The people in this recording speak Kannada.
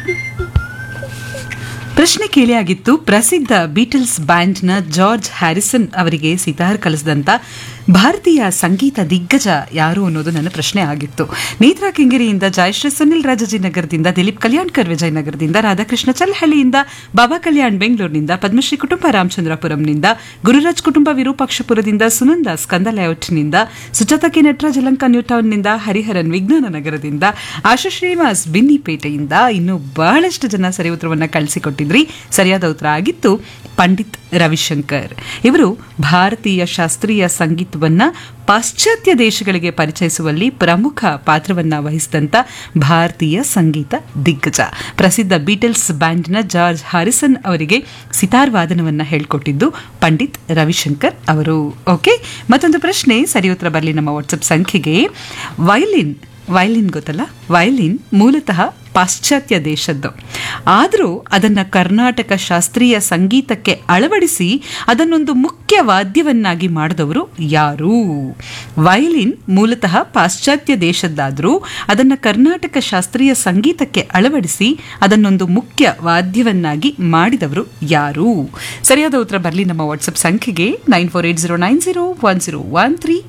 ಪ್ರಶ್ನೆ ಕೇಳಿಯಾಗಿತ್ತು ಪ್ರಸಿದ್ಧ ಬೀಟಲ್ಸ್ ಬ್ಯಾಂಡ್ನ ಜಾರ್ಜ್ ಹ್ಯಾರಿಸನ್ ಅವರಿಗೆ ಸಿತಾರ್ ಕಲಿಸಿದಂತ ಭಾರತೀಯ ಸಂಗೀತ ದಿಗ್ಗಜ ಯಾರು ಅನ್ನೋದು ನನ್ನ ಪ್ರಶ್ನೆ ಆಗಿತ್ತು ನೇತ್ರಾ ಕೆಂಗೇರಿಯಿಂದ ಜಯಶ್ರೀ ಸುನಿಲ್ ರಾಜಾಜಿನಗರದಿಂದ ದಿಲೀಪ್ ಕಲ್ಯಾಣ್ಕರ್ ವಿಜಯನಗರದಿಂದ ರಾಧಾಕೃಷ್ಣ ಚಲ್ಹಳ್ಳಿಯಿಂದ ಬಾಬಾ ಕಲ್ಯಾಣ್ ಬೆಂಗಳೂರಿನಿಂದ ಪದ್ಮಶ್ರೀ ಕುಟುಂಬ ರಾಮಚಂದ್ರಪುರಂನಿಂದ ಗುರುರಾಜ್ ಕುಟುಂಬ ವಿರೂಪಾಕ್ಷಪುರದಿಂದ ಸುನಂದ ಸ್ಕಂದ ಲೇಔಟ್ನಿಂದ ಸುಜಾತ ಕೆ ನಟರಾಜ್ ಯಲಂಕ ನ್ಯೂಟೌನ್ನಿಂದ ಹರಿಹರನ್ ವಿಜ್ಞಾನ ನಗರದಿಂದ ಆಶಾ ಶ್ರೀನಿವಾಸ್ ಬಿನ್ನಿಪೇಟೆಯಿಂದ ಇನ್ನು ಬಹಳಷ್ಟು ಜನ ಸರಿ ಉತ್ತರವನ್ನ ಕಳಿಸಿಕೊಟ್ಟಿದ್ರಿ ಸರಿಯಾದ ಉತ್ತರ ಆಗಿತ್ತು ಪಂಡಿತ್ ರವಿಶಂಕರ್ ಇವರು ಭಾರತೀಯ ಶಾಸ್ತ್ರೀಯ ಸಂಗೀತವನ್ನ ಪಾಶ್ಚಾತ್ಯ ದೇಶಗಳಿಗೆ ಪರಿಚಯಿಸುವಲ್ಲಿ ಪ್ರಮುಖ ಪಾತ್ರವನ್ನ ವಹಿಸಿದಂತ ಭಾರತೀಯ ಸಂಗೀತ ದಿಗ್ಗಜ ಪ್ರಸಿದ್ಧ ಬೀಟಲ್ಸ್ ಬ್ಯಾಂಡ್ನ ಜಾರ್ಜ್ ಹಾರಿಸನ್ ಅವರಿಗೆ ಸಿತಾರ್ ವಾದನವನ್ನ ಹೇಳ್ಕೊಟ್ಟಿದ್ದು ಪಂಡಿತ್ ರವಿಶಂಕರ್ ಅವರು ಓಕೆ ಮತ್ತೊಂದು ಪ್ರಶ್ನೆ ಸರಿ ಉತ್ತರ ಬರಲಿ ನಮ್ಮ ವಾಟ್ಸಪ್ ಸಂಖ್ಯೆಗೆ ವೈಲಿನ್ ವೈಲಿನ್ ಗೊತ್ತಲ್ಲ ವೈಲಿನ್ ಮೂಲತಃ ಪಾಶ್ಚಾತ್ಯ ದೇಶದ್ದು ಆದರೂ ಅದನ್ನು ಕರ್ನಾಟಕ ಶಾಸ್ತ್ರೀಯ ಸಂಗೀತಕ್ಕೆ ಅಳವಡಿಸಿ ಅದನ್ನೊಂದು ಮುಖ್ಯ ವಾದ್ಯವನ್ನಾಗಿ ಮಾಡಿದವರು ಯಾರು ವೈಲಿನ್ ಮೂಲತಃ ಪಾಶ್ಚಾತ್ಯ ದೇಶದ್ದಾದರೂ ಅದನ್ನು ಕರ್ನಾಟಕ ಶಾಸ್ತ್ರೀಯ ಸಂಗೀತಕ್ಕೆ ಅಳವಡಿಸಿ ಅದನ್ನೊಂದು ಮುಖ್ಯ ವಾದ್ಯವನ್ನಾಗಿ ಮಾಡಿದವರು ಯಾರು ಸರಿಯಾದ ಉತ್ತರ ಬರಲಿ ನಮ್ಮ ವಾಟ್ಸಪ್ ಸಂಖ್ಯೆಗೆ nine four eight zero nine zero one zero one three